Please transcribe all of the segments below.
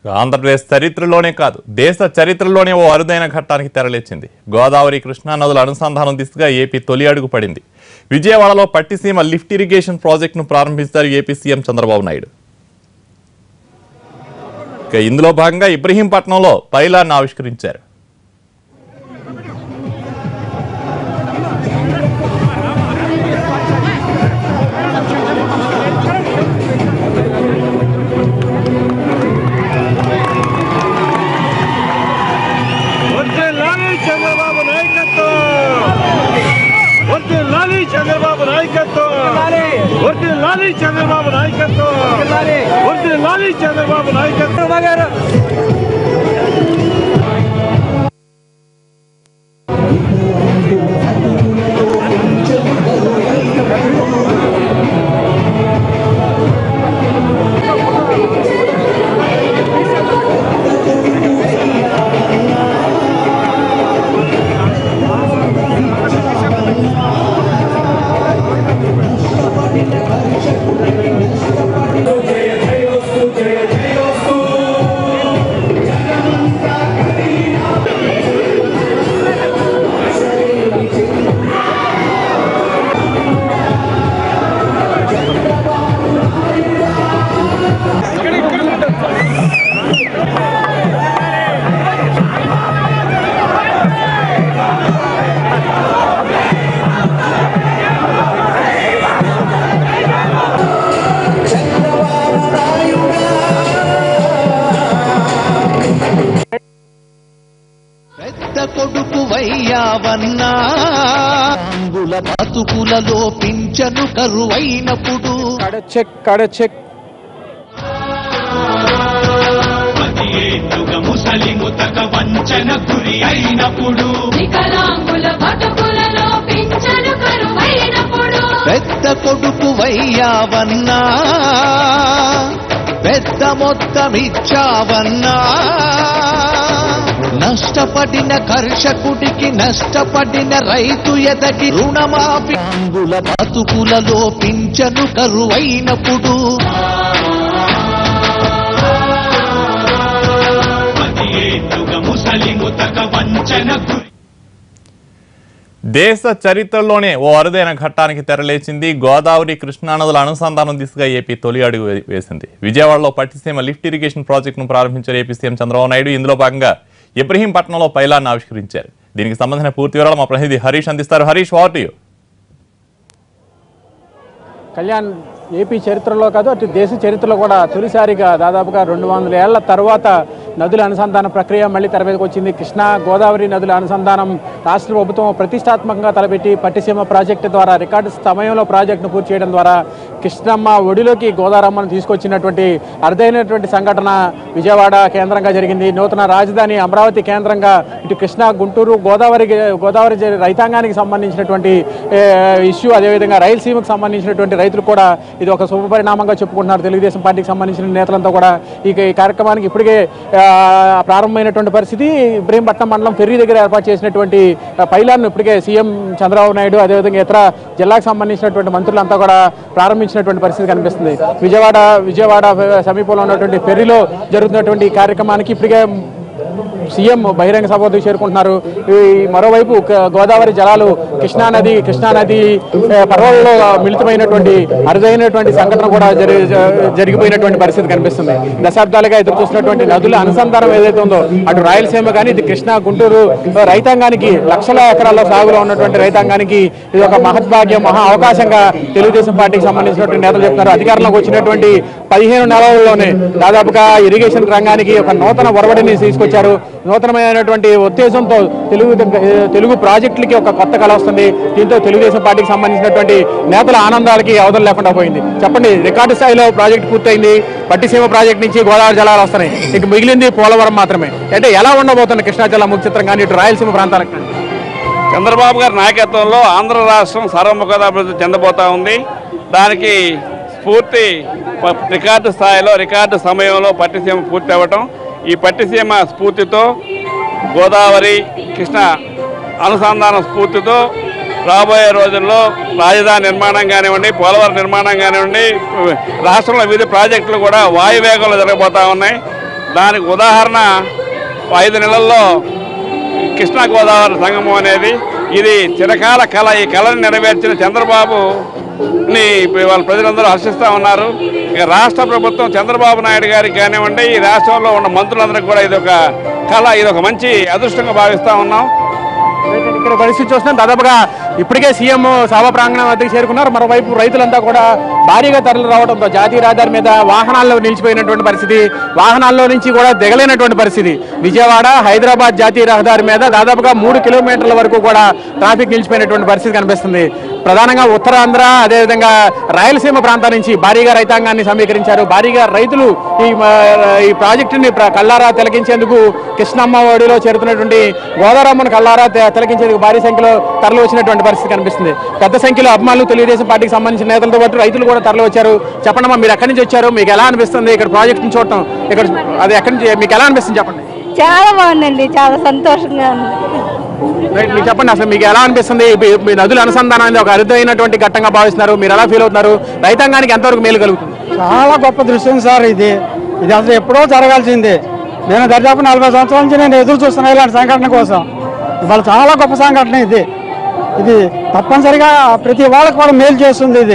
ఆంధ్రప్రదేశ్ చరిత్రలోనే కాదు దేశ చరిత్రలోనే ఓ అరుదైన ఘట్టానికి తెరలేచింది గోదావరి కృష్ణా నదుల అనుసంధానం దిశగా ఏపీ తొలి అడుగు పడింది విజయవాడలో పట్టిసీమ లిఫ్ట్ ఇరిగేషన్ ప్రాజెక్టును ప్రారంభిస్తారు ఏపీ సీఎం చంద్రబాబు నాయుడు ఇక ఇందులో భాగంగా ఇబ్రహీంపట్నంలో పైలాన్ని ఆవిష్కరించారు వర్ధిల్లాలి చంద్రబాబు నాయకత్వం వర్ధిల్లాలి చంద్రబాబు నాయకత్వం వర్ధిల్లాలి చంద్రబాబు నాయకత్వం వర్ధిల్లాలి చంద్రబాబు నాయకత్వం పెద్ద కొడుకు వయ్యావన్నా అంగుల బతుకులలో పింఛను కరువైనప్పుడు కడ చెక్ కడ చెక్ వికలాంగుల బతుకులలో పింఛను కరువైనప్పుడు పెద్ద కొడుకు వయ్యావన్నా పెద్ద మొత్తం ఇచ్చావన్నా నష్టపడిన కర్షకుడికి నష్టపడిన రైతు ఎదటి రుణమాఫీ అంగుల బతుకులలో పింఛను కరువైనప్పుడు దేశ చరిత్రలోనే ఓ అరుదైన ఘట్టానికి తెరలేచింది గోదావరి కృష్ణా నదుల అనుసంధానం దిశగా ఏపీ తొలి అడుగు వే- వేసింది విజయవాడలో పట్టిసీమ లిఫ్ట్ ఇరిగేషన్ ప్రాజెక్టును ప్రారంభించారు ఏపీ సీఎం చంద్రబాబు నాయుడు ఇందులో భాగంగా ఇబ్రహీంపట్నంలో పైలాన్ని ఆవిష్కరించారు దీనికి సంబంధించిన పూర్తి వివరాలు మా ప్రతినిధి హరీష్ అందిస్తారు Harish what you Kalyan AP చరిత్రలో కాదు అటు దేశ చరిత్రలో కూడా తొలిసారిగా దాదాపుగా రెండు వందల ఏళ్ల తర్వాత నదుల అనుసంధాన ప్రక్రియ మళ్ళీ తెర మీదకి వచ్చింది కృష్ణా గోదావరి నదుల అనుసంధానం రాష్ట్ర ప్రభుత్వం ప్రతిష్టాత్మకంగా తలపెట్టి పట్టిసీమ ప్రాజెక్టు ద్వారా రికార్డు సమయంలో ప్రాజెక్టును పూర్తి చేయడం ద్వారా కృష్ణమ్మ ఒడిలోకి గోదారమ్మను తీసుకొచ్చినటువంటి అరుదైనటువంటి సంఘటన విజయవాడ కేంద్రంగా జరిగింది నూతన రాజధాని అమరావతి కేంద్రంగా ఇటు కృష్ణా గుంటూరు గోదావరి గోదావరి జ- రైతాంగానికి సంబంధించినటువంటి ఏ, ఇష్యూ అదేవిధంగా రాయలసీమకు సంబంధించినటువంటి రైతులు కూడా ఇది ఒక శుభ పరిణామంగా చెప్పుకుంటున్నారు తెలుగుదేశం పార్టీకి సంబంధించిన నేతలంతా కూడా ఈ ఈ కార్యక్రమానికి ఇప్పటికే ఆ, ప్రారంభమైనటువంటి పరిస్థితి ఇబ్రహీంపట్నం మండలం ఫెర్రీ దగ్గర ఏర్పాటు చేసినటువంటి ఆ, పైలాన్ను ఇప్పటికే సీఎం చంద్రబాబు నాయుడు అదేవిధంగా ఇతర జిల్లాకు సంబంధించినటువంటి మంత్రులంతా కూడా ప్రారంభించినటువంటి పరిస్థితి కనిపిస్తుంది విజయవాడ విజయవాడ సమీపంలో ఉన్నటువంటి ఫెర్రీలో జరుగుతున్నటువంటి ఈ కార్యక్రమానికి ఇప్పటికే సీఎం బహిరంగ సభ వద్దకు చేరుకుంటున్నారు ఈ మరోవైపు క- గోదావరి జలాలు కృష్ణా నది కృష్ణా నది ఏ, పర్వాలలో మిళితమైనటువంటి అరుదైనటువంటి సంఘటన కూడా జరి జ- జరిగిపోయినటువంటి పరిస్థితి కనిపిస్తుంది దశాబ్దాలుగా ఎదురు చూస్తున్నటువంటి నదుల అనుసంధానం ఏదైతే ఉందో అటు రాయలసీమ కానీ ఇది కృష్ణా గుంటూరు ఆ, రైతాంగానికి లక్షల ఎకరాల్లో సాగులో ఉన్నటువంటి రైతాంగానికి ఇది ఒక మహద్భాగ్యం మహా అవకాశంగా తెలుగుదేశం పార్టీకి సంబంధించినటువంటి నేతలు చెప్తున్నారు అధికారంలోకి వచ్చినటువంటి పదిహేను నెలల్లోనే దాదాపుగా ఇరిగేషన్ రంగానికి ఒక నూతన ఒరవడిని తీసుకొచ్చారు నూతనమైనటువంటి ఉత్తేజంతో తెలుగు తెలుగు ప్రాజెక్టులకి ఒక కొత్త కళ వస్తుంది దీంతో తెలుగుదేశం పార్టీకి సంబంధించినటువంటి నేతల ఆనందాలకి అవధులు లేకుండా పోయింది చెప్పండి రికార్డు స్థాయిలో ప్రాజెక్ట్ పూర్తయింది పట్టిసీమ ప్రాజెక్ట్ నుంచి గోదావరి జలాలు వస్తున్నాయి ఇక మిగిలింది పోలవరం మాత్రమే అంటే ఎలా ఉండబోతుంది కృష్ణా జిల్లా ముఖ్య చిత్రం కానీ ఇటు రాయలసీమ ప్రాంతాలకు కానీ చంద్రబాబు గారి నాయకత్వంలో ఆంధ్ర రాష్ట్రం సర్వముఖాభివృద్ధి చెందబోతా ఉంది దానికి స్ఫూర్తి ప- రికార్డు స్థాయిలో రికార్డు సమయంలో పట్టిసీమ పూర్తి అవ్వటం ఈ పట్టిసీమ స్ఫూర్తితో గోదావరి కృష్ణ అనుసంధాన స్ఫూర్తితో రాబోయే రోజుల్లో రాజధాని నిర్మాణం కానివ్వండి పోలవరం నిర్మాణం కానివ్వండి రాష్ట్రంలో వివిధ ప్రాజెక్టులు కూడా వాయువేగంలో జరగబోతా ఉన్నాయి దానికి ఉదాహరణ ఐదు నెలల్లో కృష్ణా గోదావరి సంగమం అనేది ఇది చిరకాల కళ ఈ కళను నెరవేర్చిన చంద్రబాబు ని వాళ్ళ ప్రజలందరూ హర్షిస్తూ ఉన్నారు ఇక రాష్ట్ర ప్రభుత్వం చంద్రబాబు నాయుడు గారికి కానివ్వండి ఈ రాష్ట్రంలో ఉన్న మంత్రులందరికీ కూడా ఇది ఒక కళ ఇది ఒక మంచి అదృష్టంగా భావిస్తూ ఉన్నాం ఇక్కడ పరిస్థితి చూస్తున్నాం దాదాపుగా ఇప్పటికే సీఎం సభా ప్రాంగణం వద్దకు చేరుకున్నారు మరోవైపు రైతులంతా కూడా భారీగా తరలి రావడంతో జాతీయ రహదారి మీద వాహనాల్లో నిలిచిపోయినటువంటి పరిస్థితి వాహనాల్లో నుంచి కూడా దిగలేనటువంటి పరిస్థితి విజయవాడ హైదరాబాద్ జాతీయ రహదారి మీద దాదాపుగా మూడు కిలోమీటర్ల వరకు కూడా ట్రాఫిక్ నిలిచిపోయినటువంటి పరిస్థితి కనిపిస్తుంది ప్రధానంగా ఉత్తరాంధ్ర అదేవిధంగా రాయలసీమ ప్రాంతం నుంచి భారీగా రైతాంగాన్ని సమీకరించారు భారీగా రైతులు ఈ మ- ఈ ప్రాజెక్టుని ప్ర- కల్లారా తిలకించేందుకు కృష్ణమ్మ ఒడిలో చేరుతున్నటువంటి గోదావరమ్మను కల్లారా తె- తిలకించేందుకు భారీ సంఖ్యలో తరలి వచ్చినటువంటి పరిస్థితి కనిపిస్తుంది పెద్ద సంఖ్యలో అభిమానులు తెలుగుదేశం పార్టీకి సంబంధించిన నేతలతో పాటు రైతులు కూడా తరలి వచ్చారు చెప్పండమ్మా మీరు ఎక్కడి నుంచి వచ్చారు మీకు ఎలా అనిపిస్తుంది ఇక్కడ ప్రాజెక్టుని చూడటం ఇక్కడ అది ఎక్కడి నుంచి మీకు ఎలా అనిపిస్తుంది చెప్పండి చాలా బాగుందండి చాలా సంతోషంగా ఉంది రైట్ మీరు చెప్పండి అసలు మీకు ఎలా అనిపిస్తుంది మీ- మీ నదుల అనుసంధానం అనేది ఒక అరుదైనటువంటి ఘట్టంగా భావిస్తున్నారు మీరు ఎలా ఫీల్ అవుతున్నారు రైతాంగానికి ఎంతవరకు మేలు కలుగుతుంది చాలా గొప్ప దృశ్యం సార్ ఇది ఇది అసలు ఎప్పుడో జరగాల్సిందే నేను దరిదాపు నలభై సంవత్సరాల నుంచి నేను ఎదురు చూస్తున్నా ఇలాంటి సంఘటన కోసం ఇవాళ చాలా గొప్ప సంఘటన ఇది ఇది తప్పనిసరిగా ప్రతి వాళ్ళకి కూడా మేలు చేస్తుంది ఇది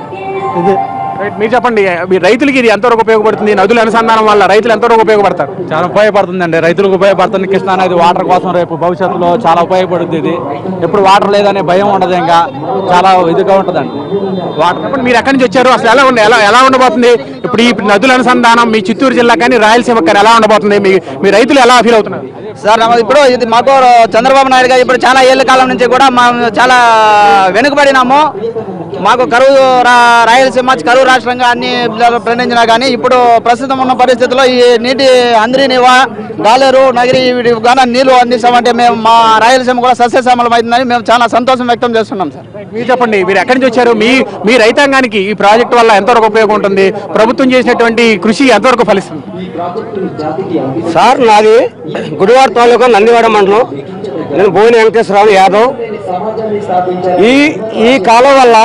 ఇది రైట్ మీరు చెప్పండి మీ రైతులకి ఇది ఎంతవరకు ఉపయోగపడుతుంది నదుల అనుసంధానం వల్ల రైతులు ఎంతవరకు ఉపయోగపడతారు చాలా ఉపయోగపడుతుందండి రైతులకు ఉపయోగపడుతుంది కృష్ణా నది వాటర్ కోసం రేపు భవిష్యత్తులో చాలా ఉపయోగపడుతుంది ఇది ఎప్పుడు వాటర్ లేదనే భయం ఉండదు ఇంకా చాలా ఇదిగా ఉంటుందండి వాటర్ చెప్పండి మీరు ఎక్కడి నుంచి వచ్చారు అసలు ఎలా ఉండే ఎలా ఎలా ఉండబోతుంది ఇప్పుడు ఈ నదుల అనుసంధానం మీ చిత్తూరు జిల్లా కానీ రాయలసీమ కానీ ఎలా ఉండబోతుంది మీ మీ రైతులు ఎలా ఫీల్ అవుతున్నారు సార్ నమ్మ- ఇప్పుడు ఇది మాకు చంద్రబాబు నాయుడు గారు ఇప్పుడు చాలా ఏళ్ళ కాలం నుంచి కూడా మా చాలా వెనుకబడినాము మాకు కరువు రా- రాయలసీమ కరువు రాష్ట్రంగా అన్ని ప్రకటించినా కానీ ఇప్పుడు ప్రస్తుతం ఉన్న పరిస్థితుల్లో ఈ నీటి అంద్రినివా గాలేరు నగిరి వీటి గాన నీళ్లు అందిస్తామంటే మేము మా రాయలసీమ కూడా సస్యశ్యామలం అవుతుందని మేము చాలా సంతోషం వ్యక్తం చేస్తున్నాం సార్ మీరు చెప్పండి మీరు ఎక్కడి నుంచి వచ్చారు మీ మీ రైతాంగానికి ఈ ప్రాజెక్టు వల్ల ఎంతవరకు ఉపయోగం ఉంటుంది ప్రభుత్వం చేసినటువంటి కృషి ఎంతవరకు ఫలిస్తుంది సార్ నాది గుడివాడ తాలూకా నందివాడ మండలం నేను భువన వెంకటేశ్వరరావు యాదవ్ ఈ ఈ కాలం వల్ల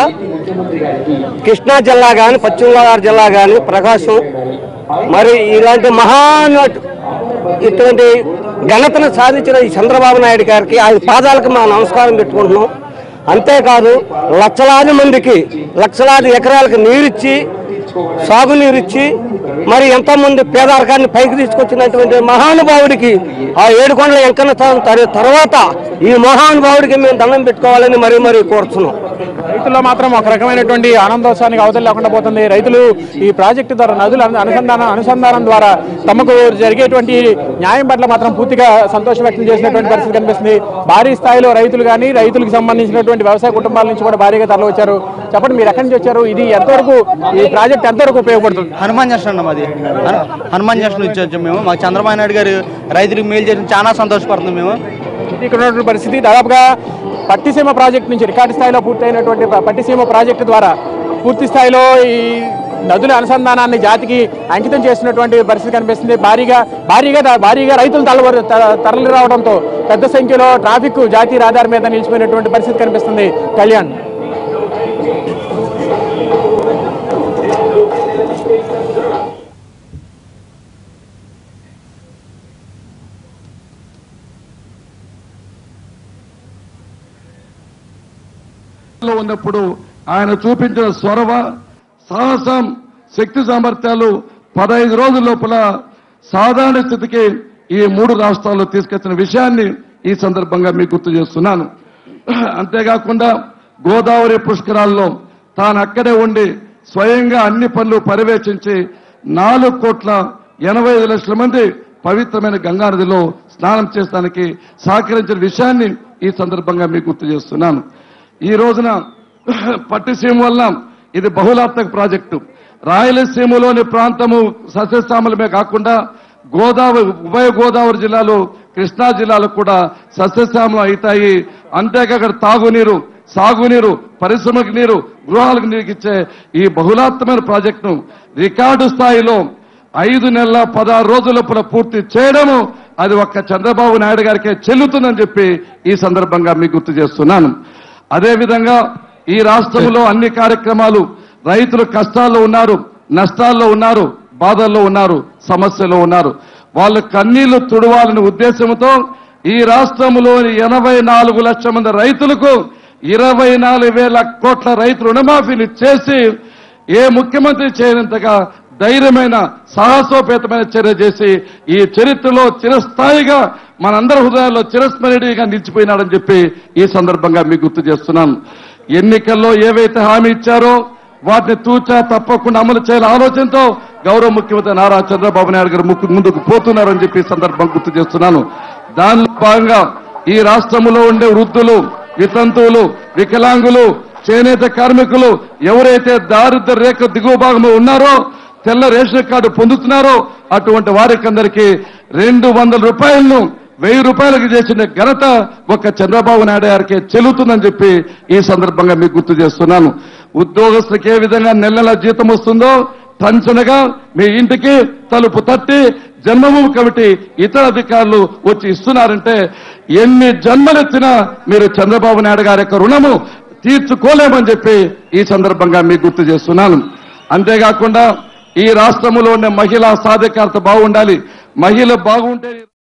కృష్ణా జిల్లా కానీ పశ్చిమ గోదావరి జిల్లా కానీ ప్రకాశం మరి ఇలాంటి మహానట్ ఇటువంటి ఘనతను సాధించిన ఈ చంద్రబాబు నాయుడు గారికి ఆయన పాదాలకు మా నమస్కారం పెట్టుకుంటున్నాం అంతేకాదు లక్షలాది మందికి లక్షలాది ఎకరాలకు నీరిచ్చి సాగునీరిచ్చి మరి ఎంతో మంది పేదరికాన్ని పైకి తీసుకొచ్చినటువంటి మహానుభావుడికి ఆ ఏడుకొండల వెంకన్న స్వామి తర- తర్వాత ఈ మహానుభావుడికి మేము దండం పెట్టుకోవాలని మరీ మరీ కోరుతున్నాం రైతుల్లో మాత్రం ఒక రకమైనటువంటి ఆనందోత్సవానికి అవతల లేకుండా పోతుంది రైతులు ఈ ప్రాజెక్టు ద్వారా నదుల అను- అనుసంధానం అనుసంధానం ద్వారా తమకు జరిగేటువంటి న్యాయం పట్ల మాత్రం పూర్తిగా సంతోషం వ్యక్తం చేసినటువంటి పరిస్థితి కనిపిస్తుంది భారీ స్థాయిలో రైతులు కానీ రైతులకు సంబంధించినటువంటి వ్యవసాయ కుటుంబాల నుంచి కూడా భారీగా తరలి వచ్చారు చెప్పండి మీరు ఎక్కడి నుంచి వచ్చారు ఇది ఎంతవరకు ఈ ప్రాజెక్ట్ ఎంతవరకు ఉపయోగపడుతుంది హనుమాన్ జంక్షన్ అన్న మాది హను- హనుమాన్ జంక్షన్ నుంచి వచ్చాము మేము మాకు చంద్రబాబు నాయుడు గారు రైతులకు మేలు చేసిన చాలా సంతోషపడుతున్నాం మేము ఇక్కడ ఉన్నటువంటి పరిస్థితి దాదాపుగా పట్టిసీమ ప్రాజెక్టు నుంచి రికార్డు స్థాయిలో పూర్తయినటువంటి ప- పట్టిసీమ ప్రాజెక్టు ద్వారా పూర్తి స్థాయిలో ఈ నదుల అనుసంధానాన్ని జాతికి అంకితం చేసినటువంటి పరిస్థితి కనిపిస్తుంది భారీగా భారీగా దా- భారీగా రైతులు తల త- తరలి రావడంతో పెద్ద సంఖ్యలో ట్రాఫిక్ జాతీయ రహదారి మీద నిలిచిపోయినటువంటి పరిస్థితి కనిపిస్తుంది కళ్యాణ్ లో ఉన్నప్పుడు ఆయన చూపించిన స్వరవ సాహసం శక్తి సామర్థ్యాలు పదహైదు రోజుల లోపల సాధారణ స్థితికి ఈ మూడు రాష్ట్రాల్లో తీసుకొచ్చిన విషయాన్ని ఈ సందర్భంగా మీకు గుర్తు చేస్తున్నాను అంతేకాకుండా గోదావరి పుష్కరాల్లో తాను అక్కడే ఉండి స్వయంగా అన్ని పనులు పర్యవేక్షించి నాలుగు కోట్ల ఎనభై ఐదు లక్షల మంది పవిత్రమైన గంగా నదిలో స్నానం చేసడానికి సహకరించిన విషయాన్ని ఈ సందర్భంగా మీకు గుర్తు చేస్తున్నాను ఈ రోజున పట్టిసీమ వల్ల ఇది బహుళాత్మక ప్రాజెక్టు రాయలసీమలోని ప్రాంతము సస్యశ్యామలమే కాకుండా గోదావరి ఉభయ గోదావరి జిల్లాలో కృష్ణా జిల్లాలో కూడా సస్యశ్యామలం అవుతాయి అంతేకాక అక్కడ తాగునీరు సాగునీరు పరిశ్రమకు నీరు గృహాలకు నీరు ఇచ్చే ఈ బహుళాత్మకమైన ప్రాజెక్టును రికార్డు స్థాయిలో ఐదు నెలల పదహారు రోజుల పూర్తి చేయడము అది ఒక్క చంద్రబాబు నాయుడు గారికే చెల్లుతుందని చెప్పి ఈ సందర్భంగా మీకు గుర్తు చేస్తున్నాను అదేవిధంగా ఈ రాష్ట్రంలో అన్ని కార్యక్రమాలు రైతులు కష్టాల్లో ఉన్నారు నష్టాల్లో ఉన్నారు బాధల్లో ఉన్నారు సమస్యలో ఉన్నారు వాళ్ళ కన్నీళ్లు తుడవాలనే ఉద్దేశంతో ఈ రాష్ట్రంలోని ఎనభై నాలుగు లక్షల మంది రైతులకు ఇరవై నాలుగు వేల కోట్ల రైతు రుణమాఫీని చేసి ఏ ముఖ్యమంత్రి చేయనంతగా ధైర్యమైన సాహసోపేతమైన చర్య చేసి ఈ చరిత్రలో చిరస్థాయిగా మనందరి హృదయాల్లో చిరస్మరణీయంగా నిలిచిపోయినాడని చెప్పి ఈ సందర్భంగా మీకు గుర్తు చేస్తున్నాను ఎన్నికల్లో ఏవైతే హామీ ఇచ్చారో వాటిని తూచా తప్పకుండా అమలు చేయాల ఆలోచనతో గౌరవ ముఖ్యమంత్రి నారా చంద్రబాబు నాయుడు గారు ముక్కు ముందుకు పోతున్నారని చెప్పి ఈ సందర్భంగా గుర్తు చేస్తున్నాను దానిలో భాగంగా ఈ రాష్ట్రంలో ఉండే వృద్ధులు వితంతువులు వికలాంగులు చేనేత కార్మికులు ఎవరైతే దారిద్ర రేఖ దిగువ భాగంలో ఉన్నారో తెల్ల రేషన్ కార్డు పొందుతున్నారో అటువంటి వారికందరికీ రెండు వందల రూపాయలను వెయ్యి రూపాయలకు చేసిన ఘనత ఒక చంద్రబాబు నాయుడు గారికి చెల్లుతుందని చెప్పి ఈ సందర్భంగా మీకు గుర్తు చేస్తున్నాను ఉద్యోగస్తులకు ఏ విధంగా నెల నెల జీతం వస్తుందో టంచనగా మీ ఇంటికి తలుపు తట్టి జన్మభూమి కమిటీ ఇతర అధికారులు వచ్చి ఇస్తున్నారంటే ఎన్ని జన్మలెత్తినా మీరు చంద్రబాబు నాయుడు గారి యొక్క రుణము తీర్చుకోలేమని చెప్పి ఈ సందర్భంగా మీకు గుర్తు చేస్తున్నాను అంతేకాకుండా ఈ రాష్ట్రంలో ఉండే మహిళా సాధికారత బాగుండాలి మహిళ బాగుంటే